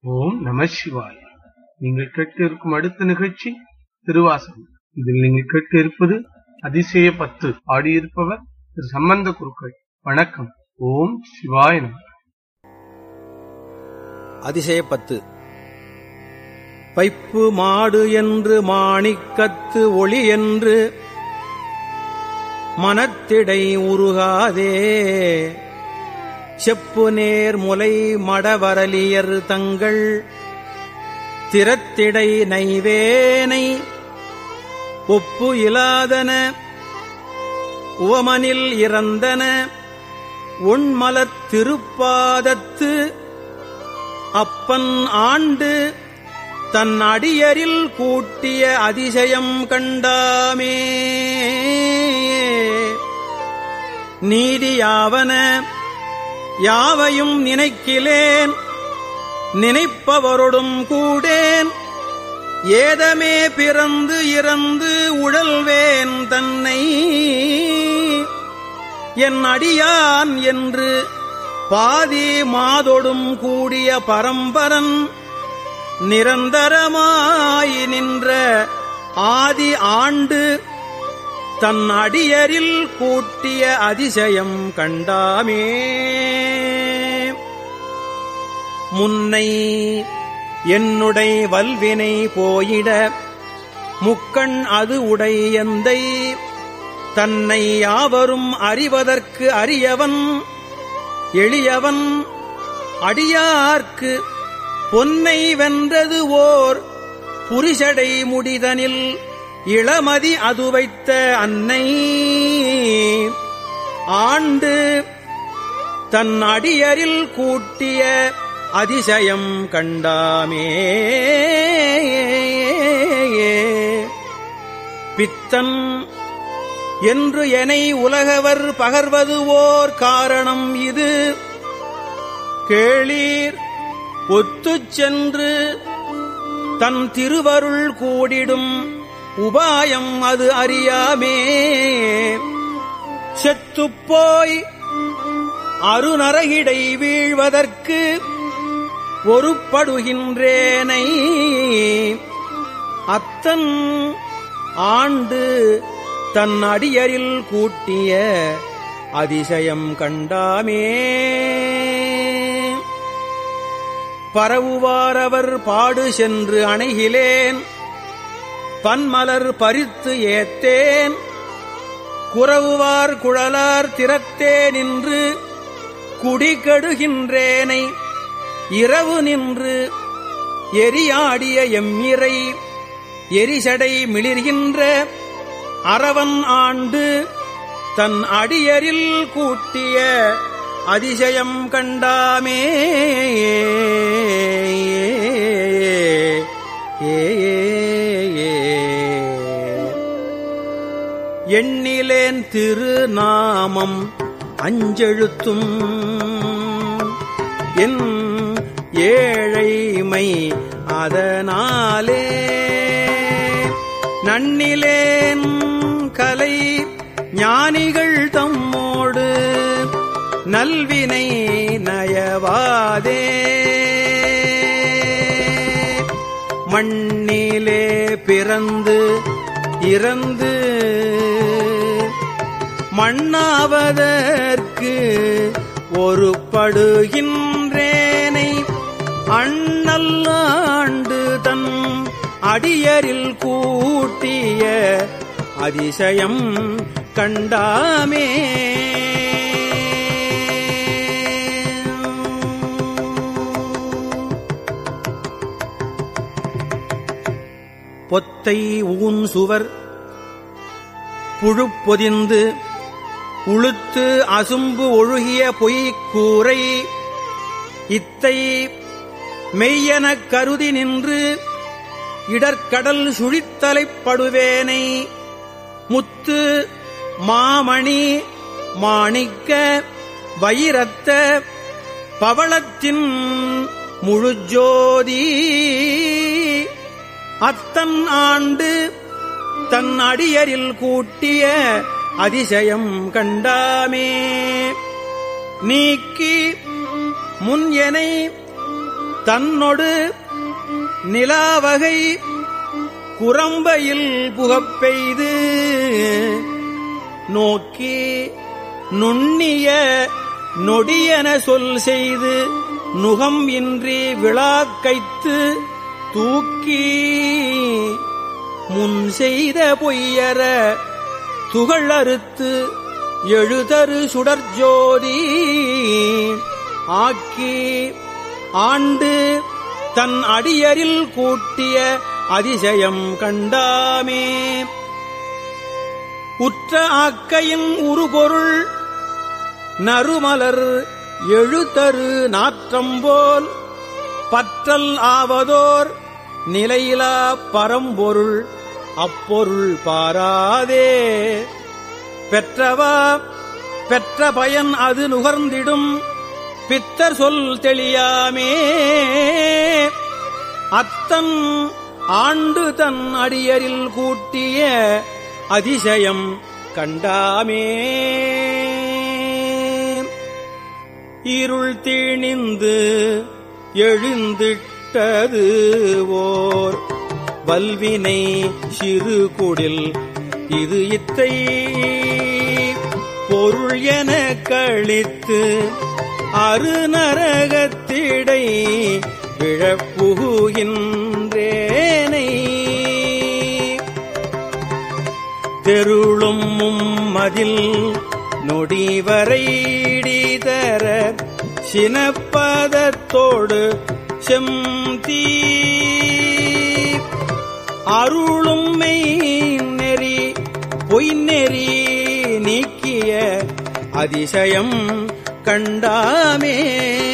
ஓம் நம சிவாய நீங்கள் கேட்க இருக்கும் அடுத்த நிகழ்ச்சி திருவாசகம் இதில் நீங்கள் கேட்க இருப்பது அதிசய பத்து ஆடியிருப்பவர் திரு சம்பந்த குருக்கள் வணக்கம் ஓம் சிவாய நம அதிசயப்பத்து வைப்பு மாடு என்று மாணிக்கத்து ஒளி என்று மனத்திடை உருகாதே செப்பு நேர் முலை மடவரலியர் தங்கள் திறத்திடை நைவேனை ஒப்பு இலாதன உவமனில் இறந்தன உண்மலர் திருப்பாதத்து அப்பன் ஆண்டு தன் அடியரில் கூட்டிய அதிசயம் கண்டாமே நீதியாவன யாவையும் நினைக்கிலேன் நினைப்பவரொடும் கூடேன் ஏதமே பிறந்து இறந்து உழல்வேன் தன்னை என் அடியான் என்று பாதி மாதொடும் கூடிய பரம்பரன் நிரந்தரமாய் நின்ற ஆதி ஆண்டு தன் அடியரில் கூட்டிய அதிசயம் கண்டாமே முன்னை என்னுடை வல்வினை போயிட முக்கண் அது உடை எந்தை தன்னை யாவரும் அறிவதற்கு அறியவன் எளியவன் அடியார்க்கு பொன்னை வென்றது ஓர் புரிஷடை முடிதனில் இளமதி அது வைத்த அன்னை ஆண்டு தன் அடியரில் கூட்டிய அதிசயம் கண்டாமே பித்தன் என்று எனை உலகவர் பகர்வது ஓர் காரணம் இது கேளீர் ஒத்துச் சென்று தன் திருவருள் கூடிடும் உபாயம் அது அறியாமே செத்துப்போய் அருநரகிடை வீழ்வதற்கு ஒருப்படுகின்றேனை அத்தன் ஆண்டு தன் அடியரில் கூட்டிய அதிசயம் கண்டாமே பரவுவாரவர் பாடு சென்று அணைகிலேன் பன்மலர் பறித்து ஏத்தேன் குறவுவார் குழலார் திறத்தே நின்று குடிகெடுகின்றேனை இரவு நின்று எரியாடிய எம்மிரை எரிசடை மிளிர்கின்ற அரவன் ஆண்டு தன் அடியரில் கூட்டிய அதிசயம் கண்டாமே எண்ணிலேன் திருநாமம் அஞ்செழுத்தும் என் ஏழைமை அதனாலே நன்னிலேன் கலை ஞானிகள் தம்மோடு நல்வினை நயவாதே மண்ணிலே பிறந்து இறந்து மண்ணாவதற்கு ஒரு படுகின்றேனை அண்ணல்லாண்டு தன் அடியரில் கூட்டிய அதிசயம் கண்டாமே பொத்தை ஊன் சுவர் புழுப்பொதிந்து உளுத்து அசும்பு ஒழுகிய பொய்க்கூரை இத்தை மெய்யெனக் கருதி நின்று இடர்க்கடல் சுழித்தலைப்படுவேனை முத்து மாமணி மாணிக்க வைரத்த பவளத்தின் முழுஜோதி அத்தன் ஆண்டு தன் அடியரில் கூட்டிய அதிசயம் கண்டாமே நீக்கி முன் எனை தன்னொடு நிலாவகை குரம்பையில் புகப்பெய்து நோக்கி நுண்ணிய நொடியன சொல் செய்து நுகம் இன்றி விழாக்கைத்து தூக்கி முன் செய்த பொய்யர துகளறுத்து எழுதரு சுடர்ஜோதி ஆக்கி ஆண்டு தன் அடியரில் கூட்டிய அதிசயம் கண்டாமே உற்ற ஆக்கையின் உருபொருள் நறுமலர் எழுதரு நாற்றம்போல் பற்றல் ஆவதோர் நிலையிலா பரம்பொருள் அப்பொருள் பாராதே பெற்றவா பெற்ற பயன் அது நுகர்ந்திடும் பித்தர் சொல் தெளியாமே அத்தன் ஆண்டு தன் அடியரில் கூட்டிய அதிசயம் கண்டாமே இருள் தீணிந்து எழுந்திட்டது ஓர் வல்வினை சிறு குடில் இது இத்தை பொருள் என கழித்து அருநரகத்திடை விழப்புகுகின்றேனை தெருளும் மதில் நொடிவரைடிதர சினப்பதத்தோடு செம்தீ அருளும் மெய் நெறி பொய்நெறி நீக்கிய அதிசயம் கண்டாமே